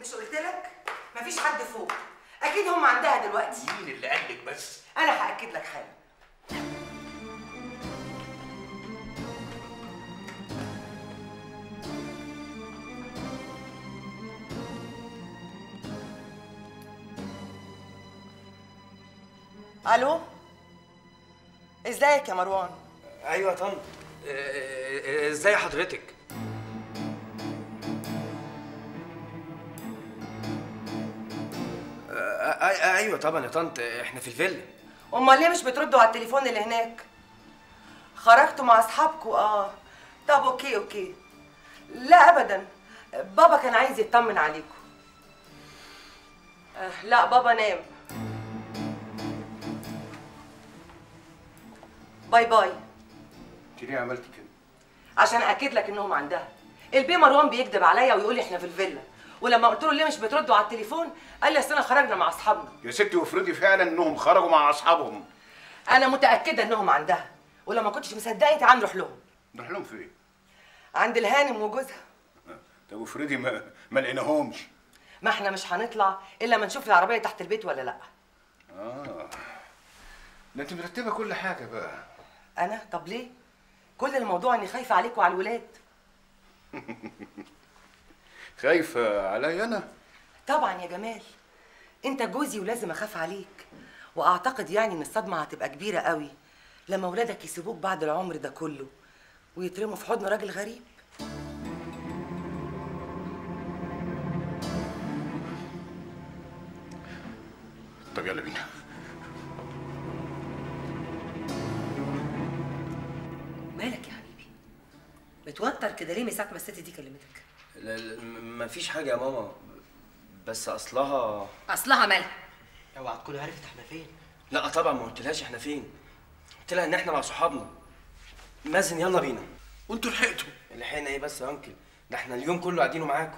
مش قلت لك مفيش حد فوق اكيد هم عندها دلوقتي مين اللي قال لك بس انا هاكد لك حالا الو ازيك يا مروان ايوه يا طنط آه، آه، ازاي حضرتك آه، آه، ايوه طبعا يا طنط احنا في الفيلا امال ليه مش بتردوا على التليفون اللي هناك خرجتوا مع اصحابكوا اه طب اوكي اوكي لا ابدا بابا كان عايز يطمن عليكم آه لا بابا نام باي باي انت ليه عملتي كده عشان اكد لك انهم عندها البي مروان بيكذب عليا ويقول لي احنا في الفيلا ولما قلت له ليه مش بتردوا على التليفون قال لي اصل خرجنا مع اصحابنا يا ستي وافرضي فعلا انهم خرجوا مع اصحابهم انا متاكده انهم عندها ولما كنتش مصدقني تعال نروح لهم نروح لهم فين عند الهانم وجوزها طب وافرضي ما ما لقيناهمش ما احنا مش هنطلع الا ما نشوف العربيه تحت البيت ولا لا اه ده انت مرتبه كل حاجه بقى انا طب ليه كل الموضوع اني خايفه عليكم وعلى الولاد خايفه عليا انا طبعا يا جمال انت جوزي ولازم اخاف عليك واعتقد يعني ان الصدمه هتبقى كبيره قوي لما ولادك يسيبوك بعد العمر ده كله ويترموا في حضن راجل غريب طب يلا بينا مالك يا حبيبي متوتر كده ليه من ساعه ما الست دي كلمتك لا لا م- مفيش حاجه يا ماما بس اصلها اصلها مالها اوعى تكون عرفت احنا فين لا طبعا ما قلتلهاش احنا فين قلت لها ان احنا مع صحابنا مازن يلا بينا وانتوا لحقتوا لحقنا ايه بس يا انكل ده احنا اليوم كله قاعدينه معاكم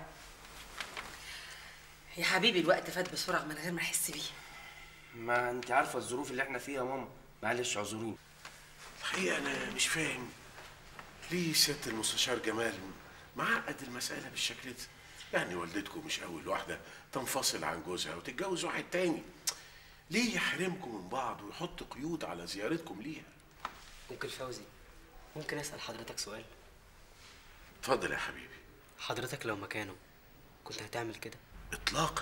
يا حبيبي الوقت فات بسرعه من غير ما احس بيه ما انت عارفه الظروف اللي احنا فيها يا ماما معلش اعذريني الحقيقة أنا مش فاهم ليه سيادة المستشار جمال معقد المسألة بالشكل ده يعني والدتكم مش أول واحدة تنفصل عن جوزها وتتجوز واحد تاني ليه يحرمكم من بعض ويحط قيود على زيارتكم ليها ممكن فوزي ممكن اسال حضرتك سؤال اتفضل يا حبيبي حضرتك لو مكانه كنت هتعمل كده إطلاقا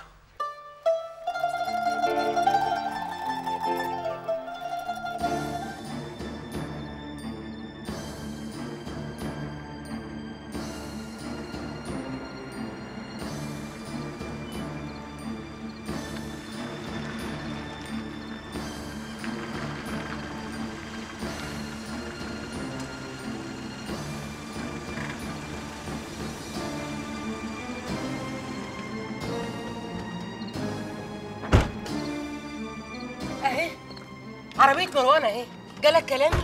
اهي عربيه مروان اهي جالك كلامي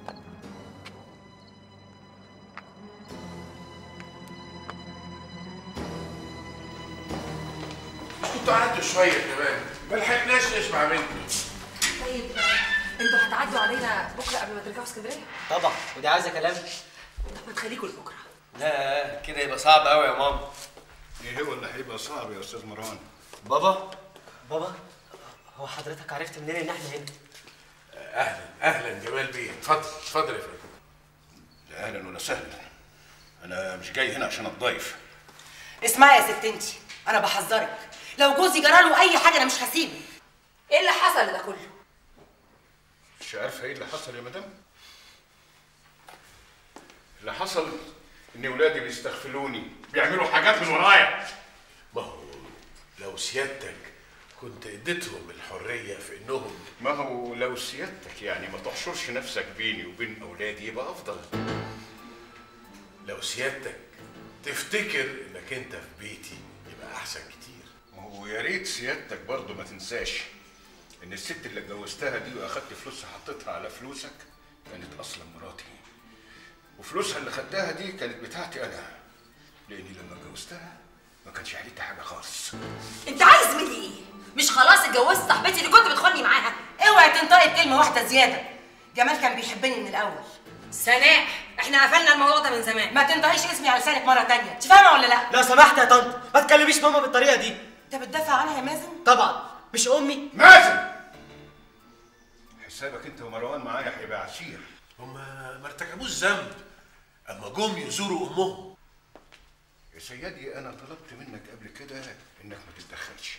مش كنتوا قعدتوا شوية كمان ما لحقناش نسمع منكم طيب انتوا هتعدوا علينا بكره قبل ما ترجعوا اسكندريه طبعا ودي عايزه كلام طب ما تخليكوا لبكره لا كده يبقى صعب قوي يا ماما ايه هو اللي هيبقى صعب يا استاذ مروان بابا بابا هو حضرتك عرفت منين ان احنا هنا أهلا أهلا جمال بيه اتفضل اتفضل يا فندم لا اهلا ولا سهلا انا مش جاي هنا عشان اتضايف اسمعي يا ست انتي انا بحذرك لو جوزي جراله اي حاجه انا مش هسيبه ايه اللي حصل ده كله مش عارفه ايه اللي حصل يا مدام اللي حصل ان ولادي بيستغفلوني بيعملوا حاجات من ورايا ما هو لو سيادتك كنت اديتهم الحرية في انهم ما هو لو سيادتك يعني ما تحشرش نفسك بيني وبين اولادي يبقى افضل لو سيادتك تفتكر انك انت في بيتي يبقى احسن كتير ما هو يا ريت سيادتك برضه ما تنساش ان الست اللي اتجوزتها دي واخدت فلوسها حطيتها على فلوسك كانت اصلا مراتي وفلوسها اللي خدتها دي كانت بتاعتي انا لاني لما اتجوزتها ما كانش عليتي حاجه خالص انت عايز مني ايه مش خلاص اتجوزت صاحبتي اللي كنت بتخوني معاها اوعي تنطقي بكلمه واحده زياده جمال كان بيحبني من الاول سناء احنا قفلنا الموضوع ده من زمان ما تنطقيش اسمي على لسانك مره تانية انت فاهمه ولا لا لو سمحت يا طنط ما تكلميش ماما بالطريقه دي انت بتدافع عنها يا مازن طبعا مش امي مازن حسابك انت ومروان معايا هيبقى عسير هما ما ارتكبوش ذنب اما جم يزوروا امهم يا سيدي انا طلبت منك قبل كده انك ما تتدخلش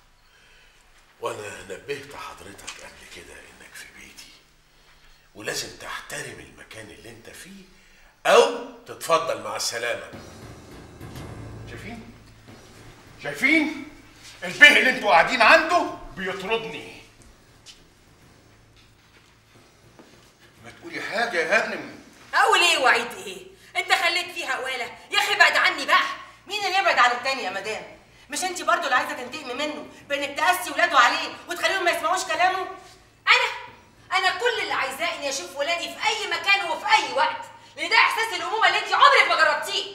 وانا نبهت حضرتك قبل كده انك في بيتي ولازم تحترم المكان اللي انت فيه او تتفضل مع السلامه شايفين شايفين البيه اللي انتوا قاعدين عنده بيطردني ما تقولي حاجه يا هانم اقول ايه وعيد ايه انت خليت فيها قواله يا اخي بعد عني بقى مين اللي يبعد عن التاني يا مدام مش انت برضو اللي عايزه تنتقمي منه بانك تقسي ولاده عليه وتخليهم ما يسمعوش كلامه انا انا كل اللي عايزاه اني اشوف ولادي في اي مكان وفي اي وقت لان ده احساس الامومه اللي انت عمرك ما جربتيه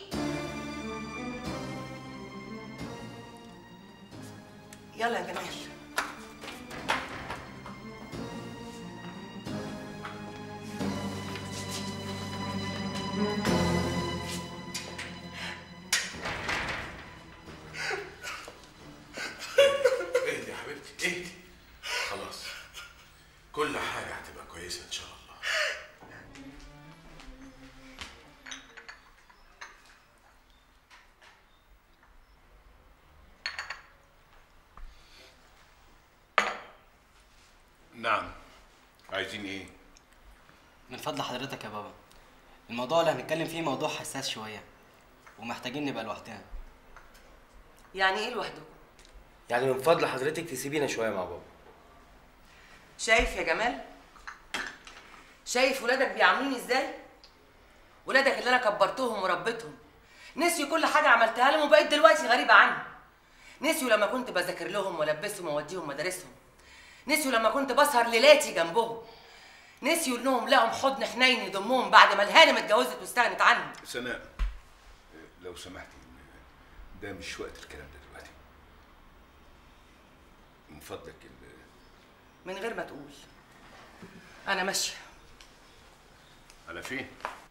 يلا يا جمال اهدي يا حبيبتي اهدي خلاص كل حاجه هتبقى كويسه ان شاء الله نعم عايزين ايه من فضل حضرتك يا بابا الموضوع اللي هنتكلم فيه موضوع حساس شويه ومحتاجين نبقى لوحدنا يعني ايه لوحده يعني من فضل حضرتك تسيبينا شويه مع بابا شايف يا جمال شايف ولادك بيعاملوني ازاي ولادك اللي انا كبرتهم وربيتهم نسيوا كل حاجه عملتها لهم وبقيت دلوقتي غريبه عنهم نسيوا لما كنت بذاكر لهم والبسهم واوديهم مدارسهم نسيوا لما كنت بسهر ليلاتي جنبهم نسيوا انهم لقوا حضن حنين يضمهم بعد ما الهانم اتجوزت واستغنت عنهم سناء لو سمحتي ده مش وقت الكلام ده دلوقتي من فضلك ال- من غير ما تقول انا ماشيه على فين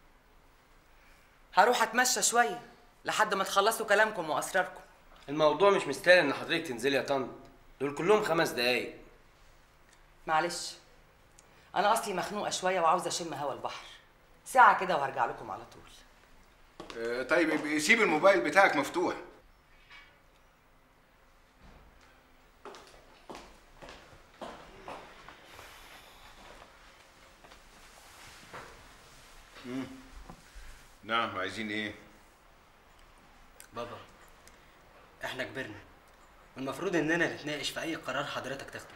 هروح اتمشى شويه لحد ما تخلصوا كلامكم واسراركم الموضوع مش مستاهل ان حضرتك تنزلي يا طنط دول كلهم خمس دقايق معلش انا اصلي مخنوقه شويه وعاوزه اشم هوا البحر ساعه كده وهرجع لكم على طول آه، طيب يبقى سيب الموبايل بتاعك مفتوح مم. نعم عايزين ايه بابا احنا كبرنا والمفروض اننا نتناقش في اي قرار حضرتك تاخده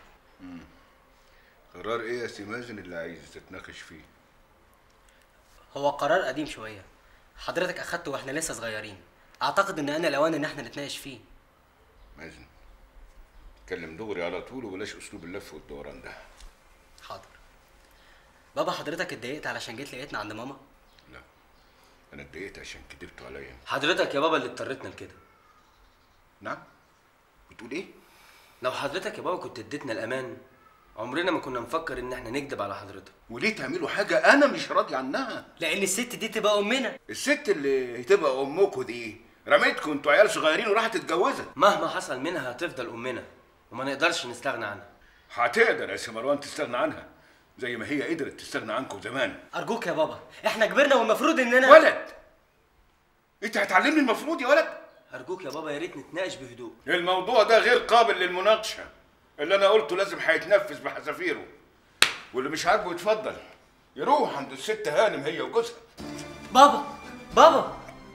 قرار ايه يا سي مازن اللي عايز تتناقش فيه هو قرار قديم شويه حضرتك اخدته واحنا لسه صغيرين اعتقد ان انا الاوان ان احنا نتناقش فيه مازن اتكلم دغري على طول وبلاش اسلوب اللف والدوران ده حاضر بابا حضرتك اتضايقت علشان جيت لقيتنا عند ماما لا انا اتضايقت عشان كدبتوا عليا حضرتك يا بابا اللي اضطرتنا لكده نعم بتقول ايه لو حضرتك يا بابا كنت اديتنا الامان عمرنا ما كنا نفكر ان احنا نكذب على حضرتك وليه تعملوا حاجه انا مش راضي عنها لان الست دي تبقى امنا الست اللي هتبقى امكوا دي رميتكم انتوا عيال صغيرين وراحت تتجوزها مهما حصل منها هتفضل امنا وما نقدرش نستغنى عنها هتقدر يا سي مروان تستغنى عنها زي ما هي قدرت تستغنى عنكم زمان ارجوك يا بابا احنا كبرنا والمفروض اننا ولد انت هتعلمني المفروض يا ولد ارجوك يا بابا يا ريت نتناقش بهدوء الموضوع ده غير قابل للمناقشه اللي انا قلته لازم هيتنفذ بحذافيره واللي مش عاجبه يتفضل يروح عند الست هانم هي وجوزها بابا بابا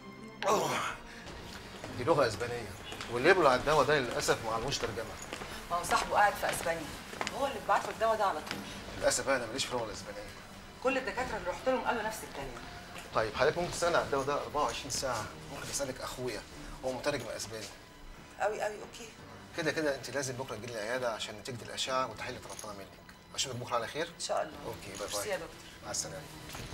دي لغه اسبانيه واللي يبلع على الدواء ده للاسف ما علموش ترجمه ما هو صاحبه قاعد في اسبانيا هو اللي اتبعت له الدواء ده على طول للاسف انا ماليش في اللغه الاسبانيه كل الدكاتره اللي رحت لهم قالوا نفس الكلام طيب حضرتك ممكن تسالني على الدواء ده 24 ساعه ممكن تسالك اخويا هو مترجم اسباني قوي قوي اوكي كده كده انت لازم بكره تجي لي العياده عشان نتيجه الاشعه والتحاليل اللي طلبتها منك اشوفك بكره على خير ان شاء الله اوكي باي ميرسي يا باي دكتور مع السلامه